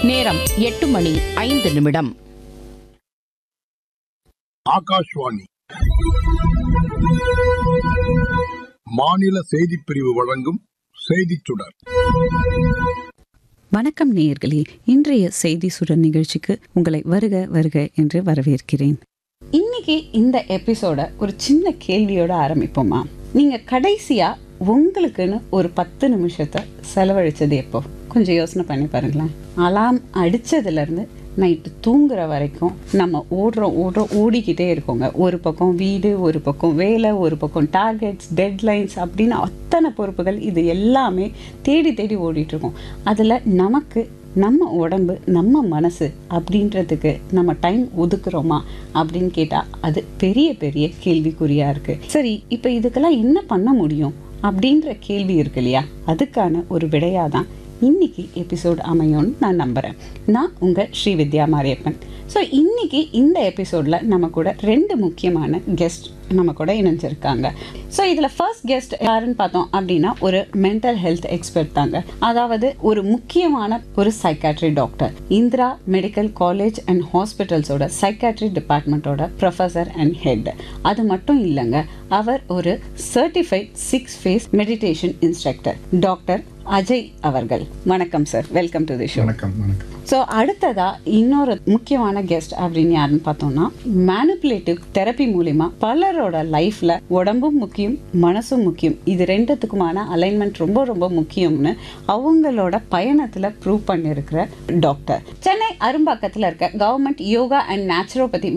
நேரம் எட்டு மணி ஐந்து நிமிடம் ஆகாஷ்வாணி மாநில செய்திப் பிரிவு வழங்கும் செய்திச் சுடர் வணக்கம் நேயர்களே இன்றைய செய்தி சுடர் நிகழ்ச்சிக்கு உங்களை வருக வருக என்று வரவேற்கிறேன் இன்னைக்கு இந்த எபிசோட ஒரு சின்ன கேள்வியோட ஆரம்பிப்போமா நீங்க கடைசியா உங்களுக்குன்னு ஒரு பத்து நிமிஷத்தை செலவழிச்சது எப்போ கொஞ்சம் யோசனை பண்ணி பாருங்களேன் அலாம் அடிச்சதுல இருந்து நைட்டு தூங்குற வரைக்கும் நம்ம ஓடுறோம் ஓடுறோம் ஓடிக்கிட்டே இருக்கோங்க ஒரு பக்கம் வீடு ஒரு பக்கம் வேலை ஒரு பக்கம் டார்கெட்ஸ் டெட்லைன்ஸ் அப்படின்னு அத்தனை பொறுப்புகள் இது எல்லாமே தேடி தேடி ஓடிட்டு இருக்கோம் அதில் நமக்கு நம்ம உடம்பு நம்ம மனசு அப்படின்றதுக்கு நம்ம டைம் ஒதுக்குறோமா அப்படின்னு கேட்டால் அது பெரிய பெரிய கேள்விக்குறியாக இருக்குது சரி இப்போ இதுக்கெல்லாம் என்ன பண்ண முடியும் அப்படின்ற கேள்வி இருக்கு இல்லையா அதுக்கான ஒரு விடையாக தான் இன்னைக்கு எபிசோட் அமையும்னு நான் நம்புகிறேன் நான் உங்கள் ஸ்ரீ வித்யா மாரியப்பன் ஸோ இன்னைக்கு இந்த எபிசோடில் நம்ம கூட ரெண்டு முக்கியமான கெஸ்ட் நம்ம கூட இணைஞ்சிருக்காங்க ஸோ இதில் ஃபர்ஸ்ட் கெஸ்ட் யாருன்னு பார்த்தோம் அப்படின்னா ஒரு மென்டல் ஹெல்த் எக்ஸ்பர்ட் தாங்க அதாவது ஒரு முக்கியமான ஒரு psychiatry doctor Indira medical college and ஹாஸ்பிட்டல்ஸோட சைக்காட்ரி டிபார்ட்மெண்ட்டோட ப்ரொஃபஸர் அண்ட் ஹெட் அது மட்டும் இல்லைங்க அவர் ஒரு certified six phase meditation instructor doctor Ajay அவர்கள் வணக்கம் sir welcome to the show வணக்கம் வணக்கம் ஸோ அடுத்ததா இன்னொரு முக்கியமான கெஸ்ட் அப்படின்னு யாருன்னு பார்த்தோம்னா மேனிப்புலேட்டிவ் தெரப்பி மூலிமா பலரோட லைஃப்ல உடம்பும் முக்கியம் மனசும் முக்கியம் இது ரெண்டுத்துக்குமான அலைன்மெண்ட் ரொம்ப ரொம்ப முக்கியம்னு அவங்களோட பயணத்துல ப்ரூவ் பண்ணியிருக்கிற டாக்டர் சென்னை அரும்பாக்கத்தில் இருக்க கவர்மெண்ட் யோகா அண்ட் நேச்சுரோபதி